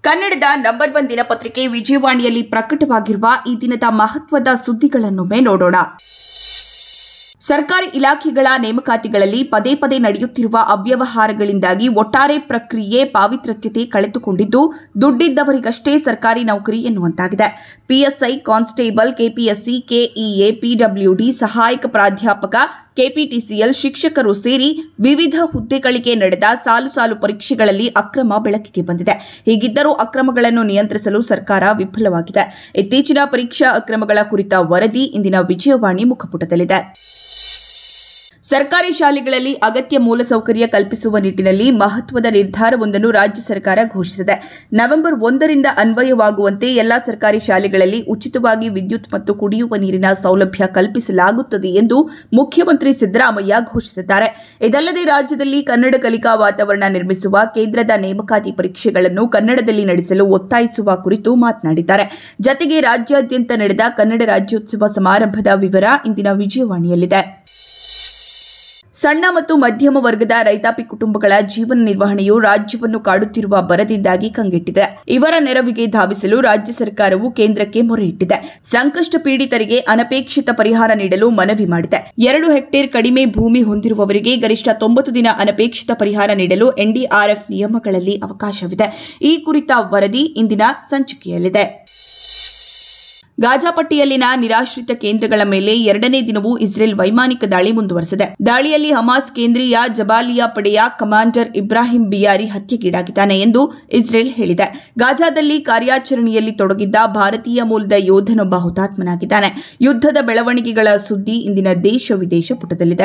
ಕನ್ನಡದ number one ದಿನಪತ್ರಿಕೆ ವಿಜಯವಾಣಿಯಲ್ಲಿ ಪ್ರಕಟವಾಗಿರುವ ಈ ದಿನದ ಮಹತ್ವದ ಸುದ್ದಿಗಳನ್ನೊಮ್ಮೆ ನೋಡೋಣ ಸರ್ಕಾರಿ ಇಲಾಖೆಗಳ ನೇಮಕಾತಿಗಳಲ್ಲಿ ಪದೇ ಪದೇ ನಡೆಯುತ್ತಿರುವ ಅವ್ಯವಹಾರಗಳಿಂದಾಗಿ ಒಟ್ಟಾರೆ ಪ್ರಕ್ರಿಯೆ ಪಾವಿತ್ರ್ಯತೆ ಕಳೆದುಕೊಂಡಿದ್ದು ದುಡ್ಡಿದ್ದವರಿಗಷ್ಟೇ ಸರ್ಕಾರಿ ನೌಕರಿ ಎನ್ನುವಂತಾಗಿದೆ PSI constable KPSC KEA PWD ಸಹಾಯಕ ಪ್ರಾಧ್ಯಾಪಕ ಕೆಪಿಟಿಸಿಎಲ್ ಶಿಕ್ಷಕರು ಸೇರಿ ವಿವಿಧ ಹುದ್ದೆಗಳಿಗೆ ನಡೆದ ಸಾಲು ಸಾಲು ಪರೀಕ್ಷೆಗಳಲ್ಲಿ ಅಕ್ರಮ ಬೆಳಕಿಗೆ ಬಂದಿದೆ ಹೀಗಿದ್ದರೂ ಅಕ್ರಮಗಳನ್ನು ನಿಯಂತ್ರಿಸಲು ಸರ್ಕಾರ ವಿಫಲವಾಗಿದೆ ಇತ್ತೀಚಿನ ಪರೀಕ್ಷಾ ಅಕ್ರಮಗಳ ಕುರಿತ ವರದಿ ಇಂದಿನ ವಿಜಯವಾಣಿ ಮುಖಪುಟದಲ್ಲಿದೆ ಸರ್ಕಾರಿ ಶಾಲೆಗಳಲ್ಲಿ ಅಗತ್ಯ ಮೂಲಸೌಕರ್ಯ ಕಲ್ಪಿಸುವ ನಿಟ್ಟಿನಲ್ಲಿ ಮಹತ್ವದ ನಿರ್ಧಾರವೊಂದನ್ನು ರಾಜ್ಯ ಸರ್ಕಾರ ಘೋಷಿಸಿದೆ ನವೆಂಬರ್ ಒಂದರಿಂದ ಅನ್ವಯವಾಗುವಂತೆ ಎಲ್ಲಾ ಸರ್ಕಾರಿ ಶಾಲೆಗಳಲ್ಲಿ ಉಚಿತವಾಗಿ ವಿದ್ಯುತ್ ಮತ್ತು ಕುಡಿಯುವ ನೀರಿನ ಸೌಲಭ್ಯ ಕಲ್ಪಿಸಲಾಗುತ್ತದೆ ಎಂದು ಮುಖ್ಯಮಂತ್ರಿ ಸಿದ್ದರಾಮಯ್ಯ ಘೋಷಿಸಿದ್ದಾರೆ ಇದಲ್ಲದೆ ರಾಜ್ಯದಲ್ಲಿ ಕನ್ನಡ ಕಲಿಕಾ ವಾತಾವರಣ ನಿರ್ಮಿಸುವ ಕೇಂದ್ರದ ನೇಮಕಾತಿ ಪರೀಕ್ಷೆಗಳನ್ನು ಕನ್ನಡದಲ್ಲಿ ನಡೆಸಲು ಒತ್ತಾಯಿಸುವ ಕುರಿತು ಮಾತನಾಡಿದ್ದಾರೆ ಜತೆಗೆ ರಾಜ್ಯಾದ್ಯಂತ ನಡೆದ ಕನ್ನಡ ರಾಜ್ಯೋತ್ಸವ ಸಮಾರಂಭದ ವಿವರ ಇಂದಿನ ವಿಜಯವಾಣಿಯಲ್ಲಿದೆ ಸಣ್ಣ ಮತ್ತು ಮಧ್ಯಮ ವರ್ಗದ ರೈತಾಪಿ ಕುಟುಂಬಗಳ ಜೀವನ ನಿರ್ವಹಣೆಯು ರಾಜ್ಯವನ್ನು ಕಾಡುತ್ತಿರುವ ಬರದಿಂದಾಗಿ ಕಂಗೆಟ್ಟಿದೆ ಇವರ ನೆರವಿಗೆ ಧಾವಿಸಲು ರಾಜ್ಯ ಸರ್ಕಾರವು ಕೇಂದ್ರಕ್ಕೆ ಮೊರೆ ಇಟ್ಟಿದೆ ಸಂಕಷ್ಟ ಪೀಡಿತರಿಗೆ ಅನಪೇಕ್ಷಿತ ಪರಿಹಾರ ನೀಡಲು ಮನವಿ ಮಾಡಿದೆ ಎರಡು ಹೆಕ್ಟೇರ್ ಕಡಿಮೆ ಭೂಮಿ ಹೊಂದಿರುವವರಿಗೆ ಗರಿಷ್ಠ ತೊಂಬತ್ತು ದಿನ ಅನಪೇಕ್ಷಿತ ಪರಿಹಾರ ನೀಡಲು ಎನ್ಡಿಆರ್ಎಫ್ ನಿಯಮಗಳಲ್ಲಿ ಅವಕಾಶವಿದೆ ಈ ಕುರಿತ ವರದಿ ಇಂದಿನ ಸಂಚಿಕೆಯಲ್ಲಿದೆ ಗಾಜಾಪಟ್ಟಿಯಲ್ಲಿನ ನಿರಾಶ್ರಿತ ಕೇಂದ್ರಗಳ ಮೇಲೆ ಎರಡನೇ ದಿನವೂ ಇಸ್ರೇಲ್ ವೈಮಾನಿಕ ದಾಳಿ ಮುಂದುವರೆಸಿದೆ ದಾಳಿಯಲ್ಲಿ ಹಮಾಸ್ ಕೇಂದ್ರೀಯ ಜಬಾಲಿಯಾ ಪಡೆಯ ಕಮಾಂಡರ್ ಇಬ್ರಾಹಿಂ ಬಿಯಾರಿ ಹತ್ಯೆಗೀಡಾಗಿದ್ದಾನೆ ಎಂದು ಇಸ್ರೇಲ್ ಹೇಳಿದೆ ಗಾಜಾದಲ್ಲಿ ಕಾರ್ಯಾಚರಣೆಯಲ್ಲಿ ತೊಡಗಿದ್ದ ಭಾರತೀಯ ಮೂಲದ ಯೋಧನೊಬ್ಬ ಹುತಾತ್ಮನಾಗಿದ್ದಾನೆ ಯುದ್ಧದ ಬೆಳವಣಿಗೆಗಳ ಸುದ್ದಿ ಇಂದಿನ ದೇಶ ವಿದೇಶ ಪುಟದಲ್ಲಿದೆ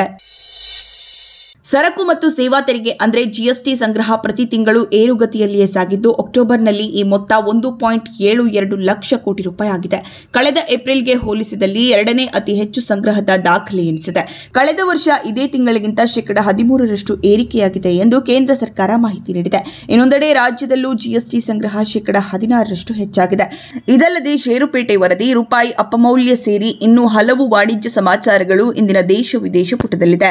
ಸರಕು ಮತ್ತು ಸೇವಾ ತೆರಿಗೆ ಅಂದ್ರೆ ಜಿಎಸ್ಟಿ ಸಂಗ್ರಹ ಪ್ರತಿ ತಿಂಗಳು ಏರುಗತಿಯಲ್ಲಿಯೇ ಸಾಗಿದ್ದು ಅಕ್ಟೋಬರ್ನಲ್ಲಿ ಈ ಮೊತ್ತ ಒಂದು ಪಾಯಿಂಟ್ ಏಳು ಎರಡು ಲಕ್ಷ ಕೋಟಿ ರೂಪಾಯಿ ಆಗಿದೆ ಕಳೆದ ಏಪ್ರಿಲ್ಗೆ ಹೋಲಿಸಿದಲ್ಲಿ ಎರಡನೇ ಅತಿ ಹೆಚ್ಚು ಸಂಗ್ರಹದ ದಾಖಲೆ ಎನಿಸಿದೆ ಕಳೆದ ವರ್ಷ ಇದೇ ತಿಂಗಳಿಗಿಂತ ಶೇಕಡ ಹದಿಮೂರರಷ್ಟು ಏರಿಕೆಯಾಗಿದೆ ಎಂದು ಕೇಂದ್ರ ಸರ್ಕಾರ ಮಾಹಿತಿ ನೀಡಿದೆ ಇನ್ನೊಂದೆಡೆ ರಾಜ್ಯದಲ್ಲೂ ಜಿಎಸ್ಟಿ ಸಂಗ್ರಹ ಶೇಕಡ ಹದಿನಾರರಷ್ಟು ಹೆಚ್ಚಾಗಿದೆ ಇದಲ್ಲದೆ ಷೇರುಪೇಟೆ ವರದಿ ರೂಪಾಯಿ ಅಪಮೌಲ್ಯ ಸೇರಿ ಇನ್ನೂ ಹಲವು ವಾಣಿಜ್ಯ ಸಮಾಚಾರಗಳು ಇಂದಿನ ದೇಶ ವಿದೇಶ ಪುಟದಲ್ಲಿದೆ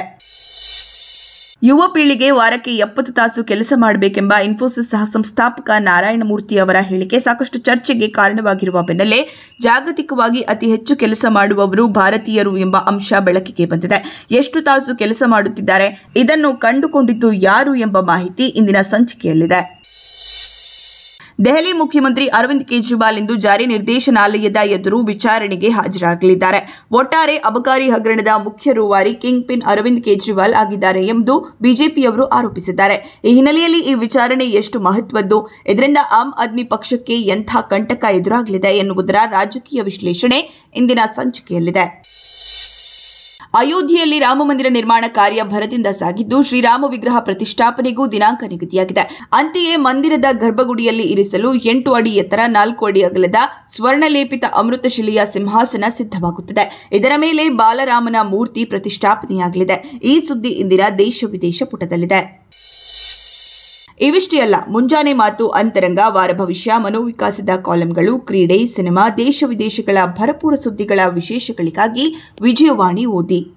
ಯುವ ಪೀಳಿಗೆ ವಾರಕ್ಕೆ ಎಪ್ಪತ್ತು ತಾಸು ಕೆಲಸ ಮಾಡಬೇಕೆಂಬ ಇನ್ಫೋಸಿಸ್ ಸಹ ಸಂಸ್ಥಾಪಕ ನಾರಾಯಣಮೂರ್ತಿ ಅವರ ಹೇಳಿಕೆ ಸಾಕಷ್ಟು ಚರ್ಚೆಗೆ ಕಾರಣವಾಗಿರುವ ಬೆನ್ನಲ್ಲೇ ಜಾಗತಿಕವಾಗಿ ಅತಿ ಹೆಚ್ಚು ಕೆಲಸ ಮಾಡುವವರು ಭಾರತೀಯರು ಎಂಬ ಅಂಶ ಬೆಳಕಿಗೆ ಬಂದಿದೆ ಎಷ್ಟು ತಾಸು ಕೆಲಸ ಮಾಡುತ್ತಿದ್ದಾರೆ ಇದನ್ನು ಕಂಡುಕೊಂಡಿದ್ದು ಯಾರು ಎಂಬ ಮಾಹಿತಿ ಇಂದಿನ ಸಂಚಿಕೆಯಲ್ಲಿದೆ ದೆಹಲಿ ಮುಖ್ಯಮಂತ್ರಿ ಅರವಿಂದ್ ಕೇಜ್ರಿವಾಲ್ ಇಂದು ಜಾರಿ ನಿರ್ದೇಶನಾಲಯದ ಎದುರು ವಿಚಾರಣೆಗೆ ಹಾಜರಾಗಲಿದ್ದಾರೆ ಒಟ್ಟಾರೆ ಅಬಕಾರಿ ಹಗರಣದ ಮುಖ್ಯ ರೂವಾರಿ ಕಿಂಗ್ ಪಿನ್ ಅರವಿಂದ್ ಕೇಜ್ರಿವಾಲ್ ಆಗಿದ್ದಾರೆ ಎಂದು ಬಿಜೆಪಿಯವರು ಆರೋಪಿಸಿದ್ದಾರೆ ಈ ಹಿನ್ನೆಲೆಯಲ್ಲಿ ಈ ವಿಚಾರಣೆ ಎಷ್ಟು ಮಹತ್ವದ್ದು ಇದರಿಂದ ಆಮ್ ಆದ್ಮಿ ಪಕ್ಷಕ್ಕೆ ಎಂಥ ಕಂಟಕ ಎದುರಾಗಲಿದೆ ಎನ್ನುವುದರ ರಾಜಕೀಯ ವಿಶ್ಲೇಷಣೆ ಇಂದಿನ ಸಂಚಿಕೆಯಲ್ಲಿದೆ ಅಯೋಧ್ಯೆಯಲ್ಲಿ ರಾಮಮಂದಿರ ನಿರ್ಮಾಣ ಕಾರ್ಯ ಭರದಿಂದ ಸಾಗಿದ್ದು ಶ್ರೀರಾಮ ವಿಗ್ರಹ ಪ್ರತಿಷ್ಠಾಪನೆಗೂ ದಿನಾಂಕ ನಿಗದಿಯಾಗಿದೆ ಅಂತೆಯೇ ಮಂದಿರದ ಗರ್ಭಗುಡಿಯಲ್ಲಿ ಇರಿಸಲು ಎಂಟು ಅಡಿ ಎತ್ತರ ನಾಲ್ಕು ಅಡಿ ಅಗಲದ ಸ್ವರ್ಣಲೇಪಿತ ಅಮೃತಶಿಲೆಯ ಸಿಂಹಾಸನ ಸಿದ್ಧವಾಗುತ್ತದೆ ಇದರ ಮೇಲೆ ಬಾಲರಾಮನ ಮೂರ್ತಿ ಪ್ರತಿಷ್ಠಾಪನೆಯಾಗಲಿದೆ ಈ ಸುದ್ದಿ ಇಂದಿನ ದೇಶ ವಿದೇಶ ಪುಟದಲ್ಲಿದೆ ಇವಿಷ್ಟೇ ಅಲ್ಲ ಮುಂಜಾನೆ ಮಾತು ಅಂತರಂಗ ವಾರ ಭವಿಷ್ಯ ಮನೋವಿಕಾಸದ ಕಾಲಂಗಳು ಕ್ರೀಡೆ ಸಿನಿಮಾ ದೇಶ ವಿದೇಶಗಳ ಭರಪೂರ ಸುದ್ದಿಗಳ ವಿಶೇಷಗಳಿಗಾಗಿ ವಿಜಯವಾಣಿ ಓದಿ